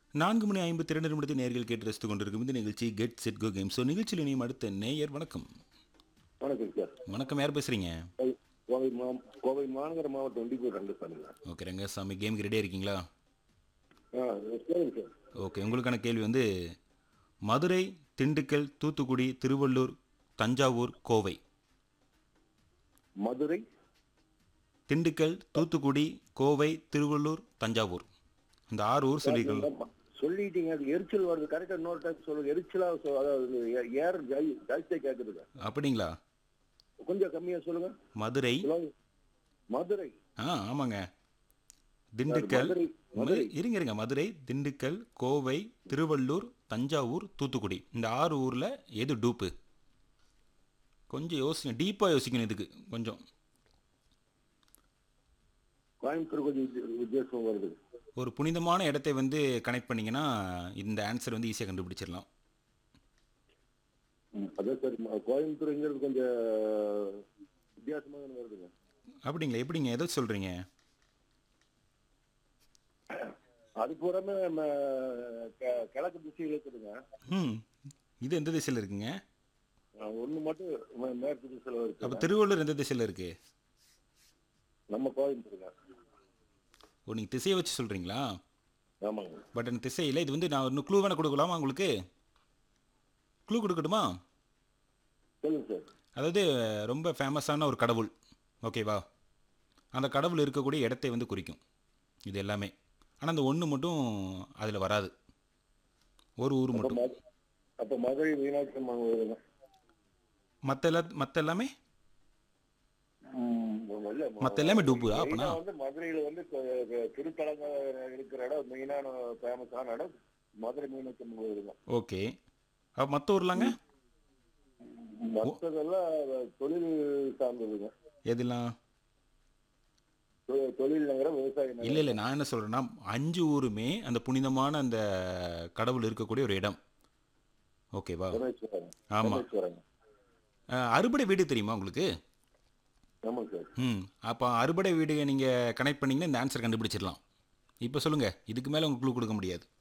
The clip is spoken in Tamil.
நான்கு மணி ஐம்பத்தி இரண்டு நிமிடத்தில் நேர்கள் கேட்டு ரசித்துக் கொண்டிருக்கும் இந்த நிகழ்ச்சி get set go game so நிகழ்ச்சியில் இனியும் அடுத்த நேயர் வணக்கம் வணக்கம் சார் வணக்கம் யார் பேசுறீங்க கோவை- கோவை மா கோவை மாநகர மாவட்டம் ஒண்டிப்பூர் ரெண்டு சாருங்க ஓகே ரங்கசாமி கேமுக்கு ரெடியாக இருக்கீங்களா ஆ சரிங்க சார் ஓகே உங்களுக்கான கேள்வி வந்து மதுரை திண்டுக்கல் தூத்துக்குடி திருவள்ளூர் தஞ்சாவூர் கோவை மதுரை திண்டுக்கல் தூத்துக்குடி கோவை திருவள்ளூர் தஞ்சாவூர் இந்த ஆறு ஊர் சொல்லியிருக்கோம் ஆமா. சொல்லிட்டீங்க அது எரிச்சல் வருது கரெக்டா இன்னொரு டைம் சொல்லுங்க எரிச்சலா சொல்- அதாவது ஏ- ஏர் ஜாய்- ஜாஸ்தியா கேக்குதுங்க அப்படிங்களா கொஞ்சம் கம்மியா சொல்லுங்க மதுரை ஹலோ மதுரை ஆ ஆமாங்க திண்டுக்கல் மதுரை மதுரை இருங்க இருங்க மதுரை திண்டுக்கல் கோவை திருவள்ளூர் தஞ்சாவூர் தூத்துக்குடி இந்த ஆறு ஊரில் எது டூப்பு கொஞ்சம் யோசிங்க டீப்பாக யோசிக்கணும் இதுக்கு கொஞ்சம் கோயம்புத்தூர் கொஞ்சம் வித்திய- வித்தியாசம் வருது ஒரு புனிதமான இடத்தை வந்து கனெக்ட் பண்ணிங்கன்னா இந்த ஆன்சர் வந்து ஈஸியாக கண்டுபிடிச்சிடலாம் ம், அதான் சார் ம- கோயம்புத்தூருங்கிறது கொஞ்சம் வித்தியாசமா தானே வருதுங்க அப்படிங்களா எப்படிங்க எதை சொல்கிறீங்க அது பூராமே நம்ம கெ- கிழக்கு திசையில் இருக்குதுங்க ம் இது எந்த திசையில் இருக்குங்க ஒன்று மட்டும் மே- மேற்கு திசையில் அப்போ இருக்கு திருவள்ளூர் எந்த திசையில் இருக்குது நம்ம கோயம்புத்தூருங்க ஓ நீங்கள் திசையை வச்சு சொல்கிறீங்களா ஆமாங்க பட் எனக்கு திசையில் இது வந்து நான் இன்னும் க்ளூ வேணால் கொடுக்கலாமா உங்களுக்கு க்ளூ கொடுக்கட்டுமா சொல்லுங்க சார் அதாவது ரொம்ப ஃபேமஸான ஒரு கடவுள் ஓகேவா அந்த கடவுள் இருக்கக்கூடிய இடத்தை வந்து குறிக்கும் இது எல்லாமே ஆனால் அந்த ஒன்று மட்டும் அதில் வராது ஒரு ஊர் அப்ப மட்டும் மது- அப்ப மதுரை மீனாட்சி அம்மன் கோயிலுங்க மற்ற எல்லா மற்ற எல்லாமே ம், இல்ல, ம- மத்த எல்லாமே டூப்பு, மெயினா அப்பனா? வந்து மதுரையில வந்து க- க- திருத்தலங்க இருக்கிற இடம் மெயினான ஃபேமஸான இடம் மதுரை மீனாட்சி அம்மன் கோயிலுங்க ஓகே அப்போ மற்ற ஊர்லாங்க மற்றதெல்லாம் தொழில் சார்ந்ததுங்க எதுலாம் தொ- தொழில் நகரம் விவசாய நகரம் இல்லை இல்லை நான் என்ன சொல்கிறேன்னா அஞ்சு ஊருமே அந்த புனிதமான அந்த கடவுள் இருக்கக்கூடிய ஒரு இடம் ஓகேவா ராமேஸ்வரம் ஆமாம் ராமேஸ்வரம் அறுபடை வீடு தெரியுமா உங்களுக்கு ஆமாங்க சார் ம் அப்போ அறுபடை வீடு நீங்கள் கனெக்ட் பண்ணிங்கன்னா இந்த ஆன்சர் கண்டுபிடிச்சிடலாம் இப்போ சொல்லுங்கள் இதுக்கு மேலே உங்களுக்கு க்ளூ கொடுக்க முடியாது